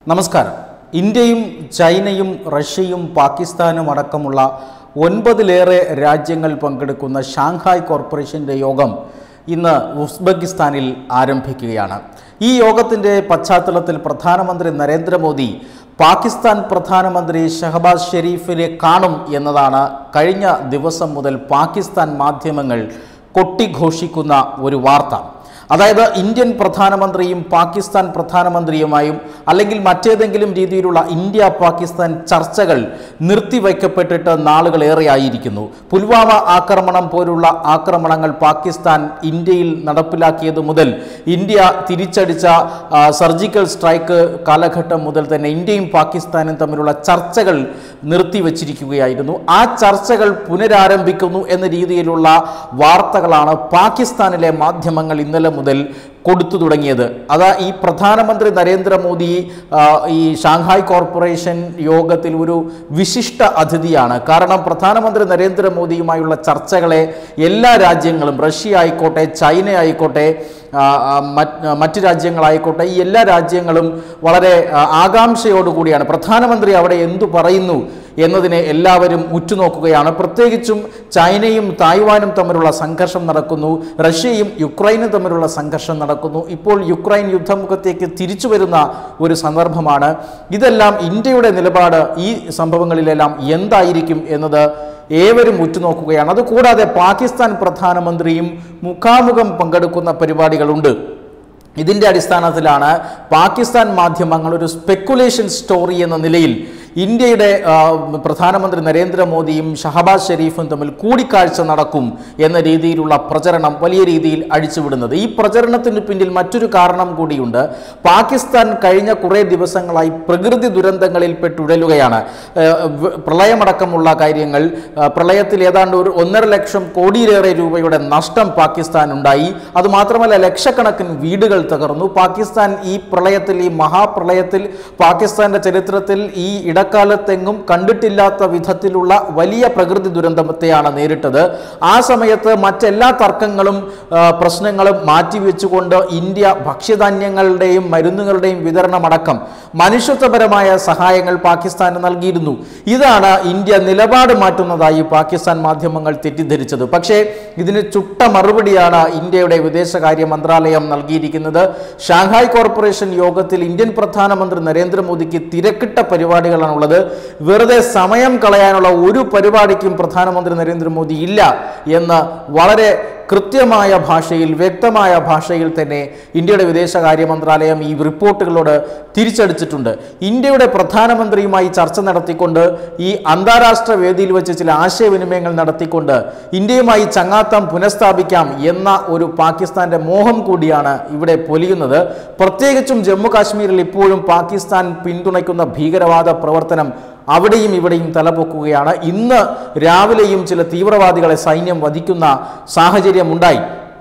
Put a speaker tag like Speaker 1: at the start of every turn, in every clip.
Speaker 1: നമസ്കാരം ഇന്ത്യയും ചൈനയും റഷ്യയും പാകിസ്ഥാനും അടക്കമുള്ള ഒൻപതിലേറെ രാജ്യങ്ങൾ പങ്കെടുക്കുന്ന ഷാങ്ഹായ് കോർപ്പറേഷൻ്റെ യോഗം ഇന്ന് ഉസ്ബെക്കിസ്ഥാനിൽ ആരംഭിക്കുകയാണ് ഈ യോഗത്തിൻ്റെ പശ്ചാത്തലത്തിൽ പ്രധാനമന്ത്രി നരേന്ദ്രമോദി പാകിസ്ഥാൻ പ്രധാനമന്ത്രി ഷഹബാസ് ഷെരീഫിനെ കാണും എന്നതാണ് കഴിഞ്ഞ ദിവസം മുതൽ പാകിസ്ഥാൻ മാധ്യമങ്ങൾ കൊട്ടിഘോഷിക്കുന്ന ഒരു വാർത്ത അതായത് ഇന്ത്യൻ പ്രധാനമന്ത്രിയും പാകിസ്ഥാൻ പ്രധാനമന്ത്രിയുമായും അല്ലെങ്കിൽ മറ്റേതെങ്കിലും രീതിയിലുള്ള ഇന്ത്യ പാകിസ്ഥാൻ ചർച്ചകൾ നിർത്തിവയ്ക്കപ്പെട്ടിട്ട് നാളുകളേറെയായിരിക്കുന്നു പുൽവാമ ആക്രമണം പോലുള്ള ആക്രമണങ്ങൾ പാകിസ്ഥാൻ ഇന്ത്യയിൽ നടപ്പിലാക്കിയത് മുതൽ ഇന്ത്യ തിരിച്ചടിച്ച ആ, സർജിക്കൽ സ്ട്രൈക്ക് കാലഘട്ടം മുതൽ തന്നെ ഇന്ത്യയും പാകിസ്ഥാനും തമ്മിലുള്ള ചർച്ചകൾ നിർത്തിവച്ചിരിക്കുകയായിരുന്നു ആ ചർച്ചകൾ പുനരാരംഭിക്കുന്നു എന്ന രീതിയിലുള്ള വാർത്തകളാണ് പാകിസ്ഥാനിലെ മാധ്യമങ്ങൾ ഇന്നലെ മുതൽ കൊടുത്തു തുടങ്ങിയത് അതാ ഈ പ്രധാനമന്ത്രി നരേന്ദ്രമോദി ആ, ഈ ഷാങ്ഹായ് കോർപ്പറേഷൻ യോഗത്തിൽ ഒരു വിശിഷ്ട അതിഥിയാണ് കാരണം പ്രധാനമന്ത്രി നരേന്ദ്രമോദിയുമായുള്ള ചർച്ചകളെ എല്ലാ രാജ്യങ്ങളും റഷ്യ ആയിക്കോട്ടെ ചൈന ആയിക്കോട്ടെ ആ, ആ, മറ്റ് മറ്റ് രാജ്യങ്ങളായിക്കോട്ടെ ഈ എല്ലാ രാജ്യങ്ങളും വളരെ ആ, ആകാംക്ഷയോടുകൂടിയാണ് പ്രധാനമന്ത്രി അവിടെ എന്തു പറയുന്നു എന്നതിനെ എല്ലാവരും ഉറ്റുനോക്കുകയാണ് പ്രത്യേകിച്ചും ചൈനയും തായ്വാനും തമ്മിലുള്ള സംഘർഷം നടക്കുന്നു റഷ്യയും യുക്രൈനും തമ്മിലുള്ള സംഘർഷം നടക്കുന്നു ഇപ്പോൾ യുക്രൈൻ യുദ്ധമുഖത്തേക്ക് തിരിച്ചു വരുന്ന ഒരു സന്ദർഭമാണ് ഇതെല്ലാം ഇന്ത്യയുടെ നിലപാട് ഈ സംഭവങ്ങളിലെല്ലാം എന്തായിരിക്കും എന്നത് ഏവരും ഉറ്റുനോക്കുകയാണ് അതുകൂടാതെ പാകിസ്ഥാൻ പ്രധാനമന്ത്രിയും മുഖാമുഖം പങ്കെടുക്കുന്ന പരിപാടികളുണ്ട് ഇതിൻ്റെ അടിസ്ഥാനത്തിലാണ് പാകിസ്ഥാൻ മാധ്യമങ്ങൾ ഒരു സ്പെക്കുലേഷൻ സ്റ്റോറി എന്ന നിലയിൽ ഇന്ത്യയുടെ ആ, പ്രധാനമന്ത്രി നരേന്ദ്രമോദിയും ഷഹബാസ് ഷെരീഫും തമ്മിൽ കൂടിക്കാഴ്ച നടക്കും എന്ന രീതിയിലുള്ള പ്രചരണം വലിയ രീതിയിൽ അഴിച്ചുവിടുന്നത് ഈ പ്രചരണത്തിന് പിന്നിൽ മറ്റൊരു കാരണം കൂടിയുണ്ട് പാകിസ്ഥാൻ കഴിഞ്ഞ കുറേ ദിവസങ്ങളായി പ്രകൃതി ദുരന്തങ്ങളിൽ പെട്ടുഴലുകയാണ് ഏഹ് വ- പ്രളയമടക്കമുള്ള കാര്യങ്ങൾ ആ, പ്രളയത്തിൽ ഏതാണ്ട് ഒരു ഒന്നര ലക്ഷം കോടിയിലേറെ രൂപയുടെ നഷ്ടം പാകിസ്ഥാൻ ഉണ്ടായി അതുമാത്രമല്ല ലക്ഷക്കണക്കിന് വീടുകൾ തകർന്നു പാകിസ്ഥാൻ ഈ പ്രളയത്തിൽ ഈ മഹാപ്രളയത്തിൽ പാകിസ്ഥാന്റെ ചരിത്രത്തിൽ ഈ ഇടക്കാലത്തെങ്ങും കണ്ടിട്ടില്ലാത്ത വിധത്തിലുള്ള വലിയ പ്രകൃതി ദുരന്തത്തെയാണ് നേരിട്ടത് ആ സമയത്ത് മറ്റെല്ലാ തർക്കങ്ങളും ആ, പ്രശ്നങ്ങളും മാറ്റിവെച്ചുകൊണ്ട് ഇന്ത്യ ഭക്ഷ്യധാന്യങ്ങളുടെയും മരുന്നുകളുടെയും വിതരണമടക്കം മനുഷ്യത്വപരമായ സഹായങ്ങൾ പാകിസ്ഥാന് നൽകിയിരുന്നു ഇതാണ് ഇന്ത്യ നിലപാട് മാറ്റുന്നതായി പാകിസ്ഥാൻ മാധ്യമങ്ങൾ തെറ്റിദ്ധരിച്ചത് പക്ഷേ ഇതിന് ചുട്ട മറുപടിയാണ് ഇന്ത്യയുടെ വിദേശകാര്യ മന്ത്രാലയം നൽകിയിരിക്കുന്നത് ഷാങ്ഹായ് കോർപ്പറേഷൻ യോഗത്തിൽ ഇന്ത്യൻ പ്രധാനമന്ത്രി നരേന്ദ്രമോദിക്ക് തിരക്കിട്ട പരിപാടികളാണുള്ളത് വെറുതെ സമയം കളയാനുള്ള ഒരു പരിപാടിക്കും പ്രധാനമന്ത്രി നരേന്ദ്രമോദി ഇല്ല എന്ന് വളരെ കൃത്യമായ ഭാഷയിൽ വ്യക്തമായ ഭാഷയിൽ തന്നെ ഇന്ത്യയുടെ വിദേശകാര്യ മന്ത്രാലയം ഈ റിപ്പോർട്ടുകളോട് തിരിച്ചടിച്ചിട്ടുണ്ട് ഇന്ത്യയുടെ പ്രധാനമന്ത്രിയുമായി ചർച്ച നടത്തിക്കൊണ്ട് ഈ അന്താരാഷ്ട്ര വേദിയിൽ വെച്ച് ചില ആശയവിനിമയങ്ങൾ നടത്തിക്കൊണ്ട് ഇന്ത്യയുമായി ചങ്ങാത്തം പുനഃസ്ഥാപിക്കാം എന്ന ഒരു പാകിസ്ഥാന്റെ മോഹം കൂടിയാണ് ഇവിടെ പൊലിയുന്നത് പ്രത്യേകിച്ചും ജമ്മു കാശ്മീരിൽ ഇപ്പോഴും പാകിസ്ഥാൻ പിന്തുണയ്ക്കുന്ന ഭീകരവാദ പ്രവർത്തനം അവിടെയും ഇവിടെയും തലപൊക്കുകയാണ് ഇന്ന് രാവിലെയും ചില തീവ്രവാദികളെ സൈന്യം വധിക്കുന്ന സാഹചര്യമുണ്ടായി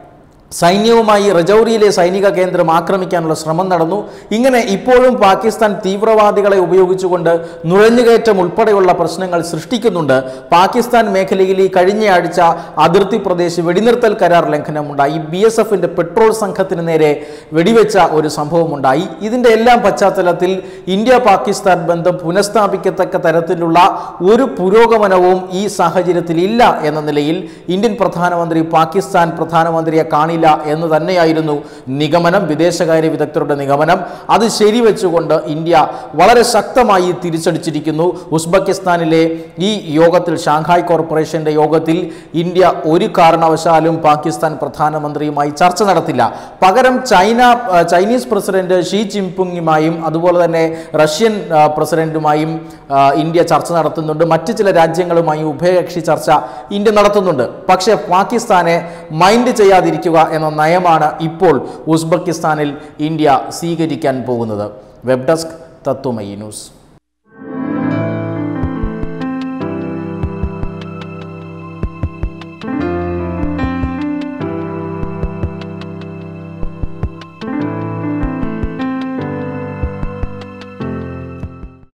Speaker 1: സൈന്യവുമായി റജൌരിയിലെ സൈനിക കേന്ദ്രം ആക്രമിക്കാനുള്ള ശ്രമം നടന്നു ഇങ്ങനെ ഇപ്പോഴും പാകിസ്ഥാൻ തീവ്രവാദികളെ ഉപയോഗിച്ചുകൊണ്ട് നുഴഞ്ഞുകയറ്റം ഉൾപ്പെടെയുള്ള പ്രശ്നങ്ങൾ സൃഷ്ടിക്കുന്നുണ്ട് പാകിസ്ഥാൻ മേഖലയിൽ ഈ കഴിഞ്ഞയാഴ്ച അതിർത്തി പ്രദേശ് വെടിനിർത്തൽ കരാർ ലംഘനമുണ്ടായി ബി എസ് എഫിന്റെ പെട്രോൾ സംഘത്തിന് നേരെ വെടിവെച്ച ഒരു സംഭവമുണ്ടായി ഇതിന്റെ എല്ലാം പശ്ചാത്തലത്തിൽ ഇന്ത്യ പാകിസ്ഥാൻ ബന്ധം പുനഃസ്ഥാപിക്കത്തക്ക തരത്തിലുള്ള ഒരു പുരോഗമനവും ഈ സാഹചര്യത്തിൽ ഇല്ല എന്ന നിലയിൽ ഇന്ത്യൻ പ്രധാനമന്ത്രി പാകിസ്ഥാൻ പ്രധാനമന്ത്രിയെ കാണില്ല എന്ന് തന്നെയായിരുന്നു നിഗമനം വിദേശകാര്യ വിദഗ്ധരുടെ നിഗമനം അത് ശരിവെച്ചുകൊണ്ട് ഇന്ത്യ വളരെ ശക്തമായി തിരിച്ചടിച്ചിരിക്കുന്നു ഉസ്ബെക്കിസ്ഥാനിലെ ഈ യോഗത്തിൽ ഷാങ്ഹായ് കോർപ്പറേഷന്റെ യോഗത്തിൽ ഇന്ത്യ ഒരു കാരണവശാലും പാകിസ്ഥാൻ പ്രധാനമന്ത്രിയുമായി ചർച്ച നടത്തില്ല പകരം ചൈന ആ, ചൈനീസ് പ്രസിഡന്റ് ഷീ ജിൻപിങ്ങുമായും അതുപോലെ തന്നെ റഷ്യൻ ആ, പ്രസിഡന്റുമായും ആ, ഇന്ത്യ ചർച്ച നടത്തുന്നുണ്ട് മറ്റ് ചില രാജ്യങ്ങളുമായും ഉഭയകക്ഷി ചർച്ച ഇന്ത്യ നടത്തുന്നുണ്ട് പക്ഷേ പാകിസ്ഥാനെ മൈൻഡ് ചെയ്യാതിരിക്കുക എന്ന നയമാണ് ഇപ്പോൾ ഉസ്ബെക്കിസ്ഥാനിൽ ഇന്ത്യ സ്വീകരിക്കാൻ പോകുന്നത് വെബ് ഡെസ്ക് തത്വമയി ന്യൂസ്